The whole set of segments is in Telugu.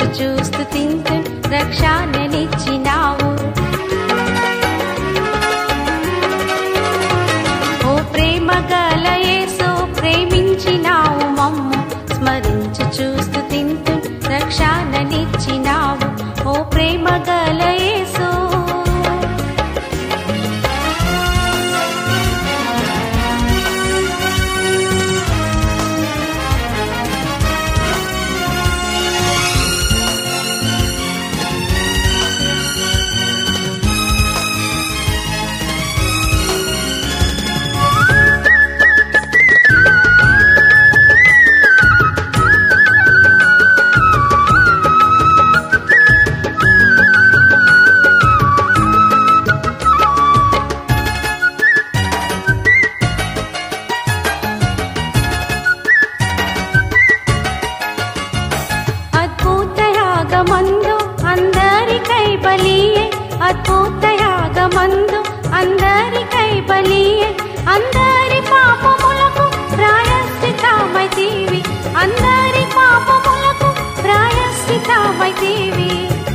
స్మరించు చూస్తూ తింటూ రక్షణనిచ్చినావు ఓ ప్రేమ గల యేసు ప్రేమించినావు మమ్ము స్మరించు చూస్తూ తింటూ రక్షణనిచ్చినావు ఓ ప్రేమ గల యేసు అద్భుత యాగమందు అందరికై బలియే అద్భుత యాగమందు అందరికై బలియే అందరి పాపములకు ప్రాయశ్చితమైతీవి అందరి పాపములకు ప్రాయశ్చితమైతీవి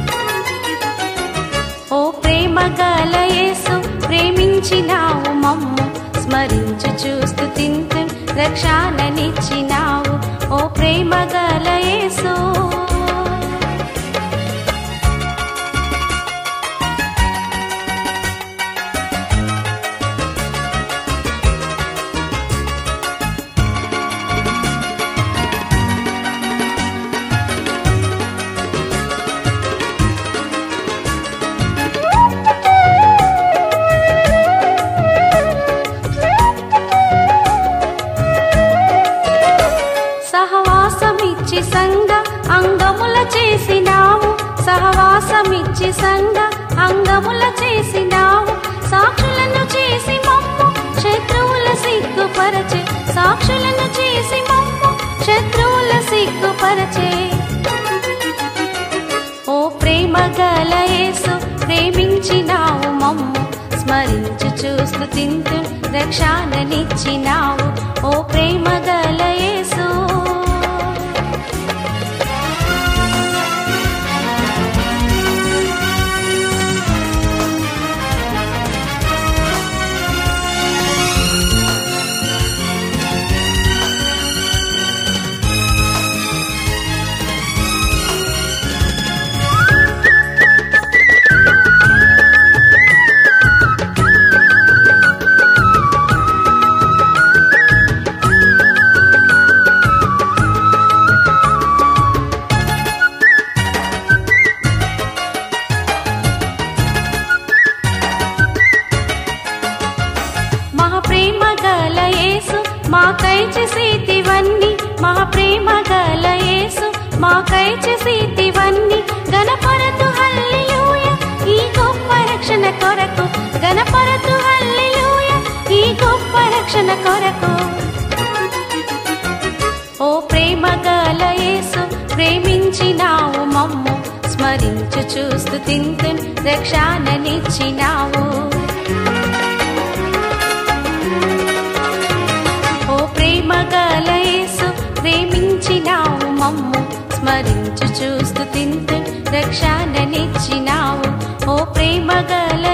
ఓ ప్రేమ గల యేసు ప్రేమించినావు మమ్ము స్మరించు చూస్తూ తింటూ రక్షణనిచ్చినావు ఓ ప్రేమ గల యేసు సహవాసమిచ్చి సంగ అంగముల చేసినావు సహవాసమిచ్చి సంగ అంగముల చేసినావు సాక్షులను చేసి మమ్ము శత్రువుల సిగ్గుపరచే సాక్షులను చేసి మమ్ము శత్రువుల సిగ్గుపరచే ఓ ప్రేమ గల యేసు ప్రేమించినావు మమ్ము స్మరించు చూస్తూ తింటూ రక్షణనిచ్చినావు ఓ ప్రేమ గల యేసు మహాప్రేమ గల యేసు మాకై చేసేటివన్నీ మహాప్రేమ గల యేసు మాకై చేసేటివన్నీ గణపరతు హల్లెలూయ ఈ గొప్ప రక్షణ కొరకు గణపరతు హల్లెలూయ ఈ గొప్ప రక్షణ కొరకు ఓ ప్రేమ గల యేసు ప్రేమించినావు మమ్ము స్మరించు చూస్తూ తింటూ రక్షణనిచ్చినావు ఓ ప్రేమ గల యేసు ప్రేమించినావు మమ్ము స్మరించు చూస్తూ తింటూ రక్షణనిచ్చినావు ఓ ప్రేమ గల